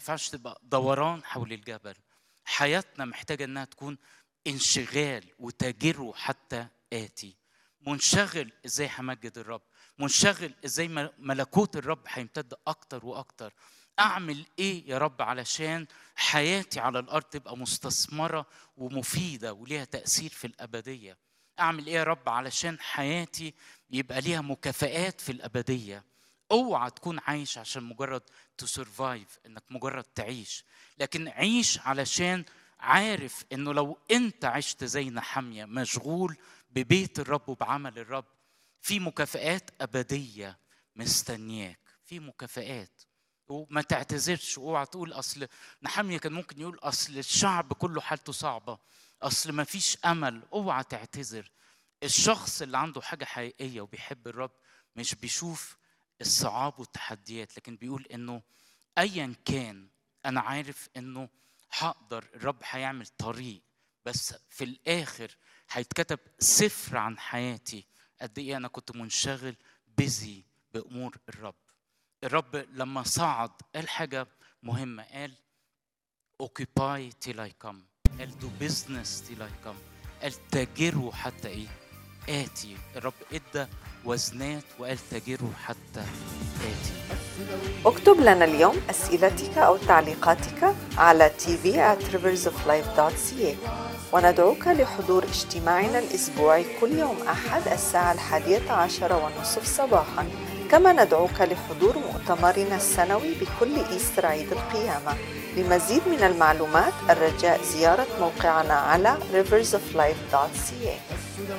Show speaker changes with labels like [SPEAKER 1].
[SPEAKER 1] ينفعش تبقى دوران حول الجبل حياتنا محتاجة انها تكون انشغال وتجره حتى آتي منشغل ازاي همجد الرب منشغل ازاي م- ملكوت الرب هيمتد اكتر واكتر اعمل ايه يا رب علشان حياتي على الارض تبقى مستثمره ومفيده وليها تاثير في الابديه اعمل ايه يا رب علشان حياتي يبقى ليها مكافآت في الابديه اوعى تكون عايش عشان مجرد تو سرفايف انك مجرد تعيش لكن عيش علشان عارف انه لو انت عشت زي نحمية مشغول ببيت الرب وبعمل الرب في مكافآت أبدية مستنياك في مكافآت وما تعتذرش اوعى تقول اصل نحمية كان ممكن يقول اصل الشعب كله حالته صعبة اصل ما فيش امل اوعى تعتذر الشخص اللي عنده حاجة حقيقية وبيحب الرب مش بيشوف الصعاب والتحديات لكن بيقول انه ايا كان انا عارف انه هقدر الرب هيعمل طريق بس في الاخر هيتكتب سفر عن حياتي قد ايه انا كنت منشغل بيزي بامور الرب الرب لما صعد قال حاجه مهمه قال occupy till I come قال do business till I come قال تاجروا حتى ايه آتي الرب ادى وزنات وقال تاجروا حتى آتي
[SPEAKER 2] اكتب لنا اليوم أسئلتك أو تعليقاتك على tv at riversoflife.ca وندعوك لحضور اجتماعنا الأسبوعي كل يوم أحد الساعة الحادية عشر والنصف صباحا كما ندعوك لحضور مؤتمرنا السنوي بكل إيستر عيد القيامة لمزيد من المعلومات الرجاء زيارة موقعنا على riversoflife.ca